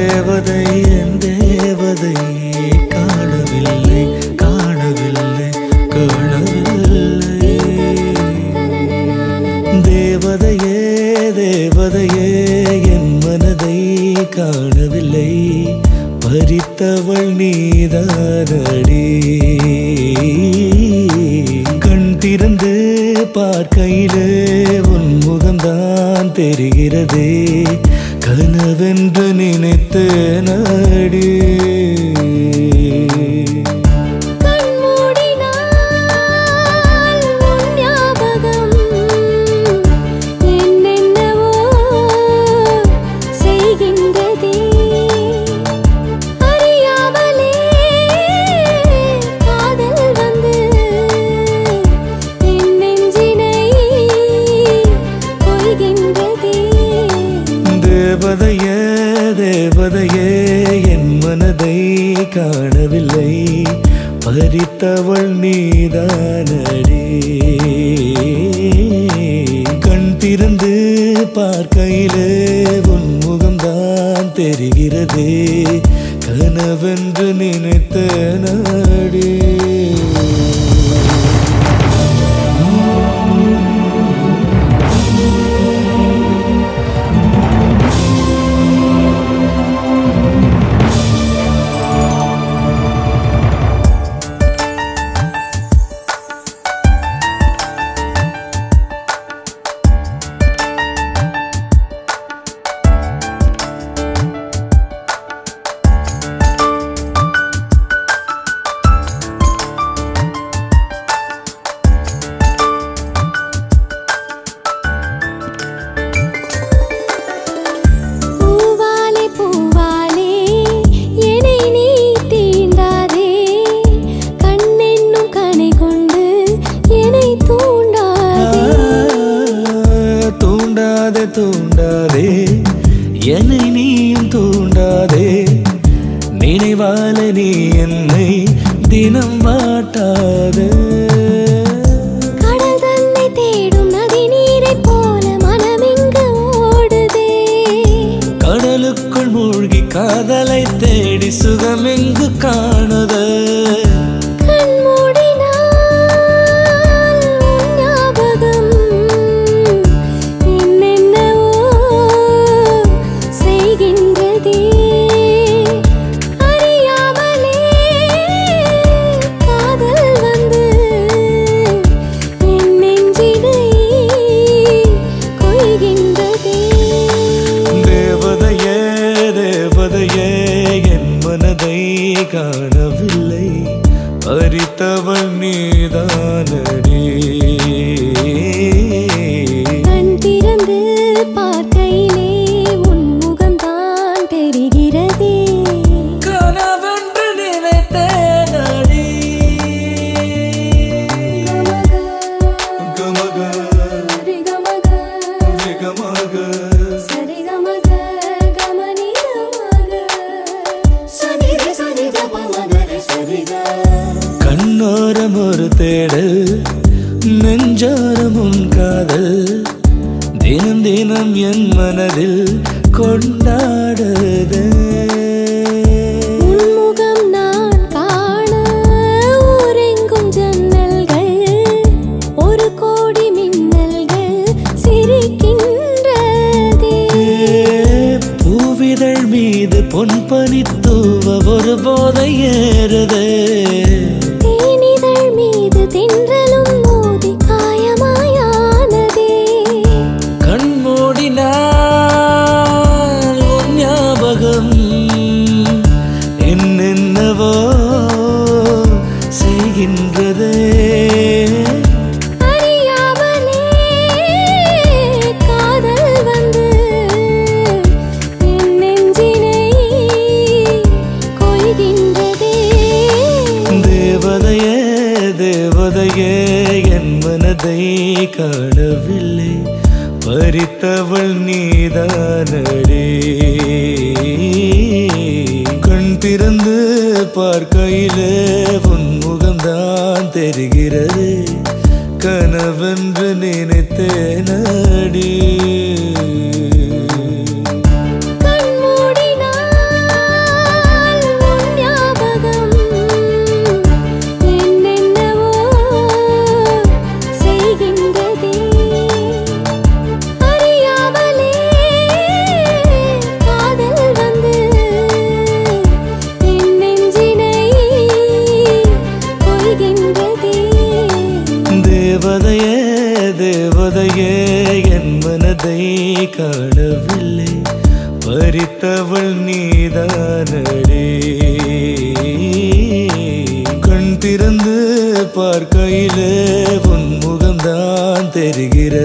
தேவதை என் தேவதை காணவில்லை காணவில்லை காணவில்லை தேவதையே தேவதையே என் மனதை காணவில்லை பறித்தவள் நீதானடி கண் திறந்து பார்க்கையிலே உன் முகம்தான் தெரிகிறதே கனவென்று நினைத்த நாடி கண்மூடினால் உன் ஞாபகம் என்னென்னவோ செய்கின்றதே அறியாமலே காதல் வந்து என் நெஞ்சினை கொய்கின்றதே தேவதையே தேவதையே என் மனதை காணவில்லை பறித்தவள் நீதானடி கண் திறந்து பார்க்கையிலே உன் முகம்தான் தெரிகிறதே கனவென்று நினைத்த நாடி பூவாலே பூவாலே என்னை நீ தீண்டாதே கண்ணென்னும் கனை கொண்டு என்னை தூண்டாதே தூண்டாதே தூண்டாதே என்னை நீயும் தூண்டாதே நினைவால நீ என்னை தினம் வாட்டாதே கடல் தன்னை தேடும் நதி நீரைப் போல மனமிங்கு ஓடுதே கடலுக்குள் மூழ்கி காதலை தேடி சுகமெங்கு காணுது கண்மூடினால் உன் ஞாபகம் என்னென்னவோ செய்கின்றதே அறியாமலே காதல் வந்து என் நெஞ்சினை கொய்கின்றதே தேவதையே தேவதையே என் மனதை காணவில்லை பறித்தவள் நீதானடி கண் திறந்து பார்க்கையிலே உன் முகம்தான் தெரிகிறதே கனவென்று நினைத்தேனடி கமக சரிகமக விகமக சரிகமக கமனிதமக சரிக சரிக பமகர சரிக கண்ணோரம் ஒரு தேடல் நெஞ்சோரம் உன் காதல் தினம் தினம் என் மனதில் கொண்டாடுது உன்முகம் நான் காண ஊரெங்கும் ஜன்னல்கள் ஒரு கோடி மின்னல்கள் சிரிக்கின்றதே பூவிதழ் மீது பொன்பனி தூவ ஒரு போதை ஏறுது தேனிதழ் மீது தென்றலும் மோதி காயமாயானதே கண்மூடினால் உன் ஞாபகம் என்னென்னவோ செய்கின்றதே அறியாமலே காதல் வந்து என் நெஞ்சினை கொய்கின்றதே தேவதையே தேவதையே என் மனதை காணவில்லை பறித்தவள் நீதானடி கண் திறந்து பார்க்கையிலே உன் முகம்தான் தெரிகிறது கனவென்று நினைத்தேனடி கண்மூடினால் நீதானடி கண் திறந்து பார்க்கையிலே உன் முகம்தான் தெரிகிறது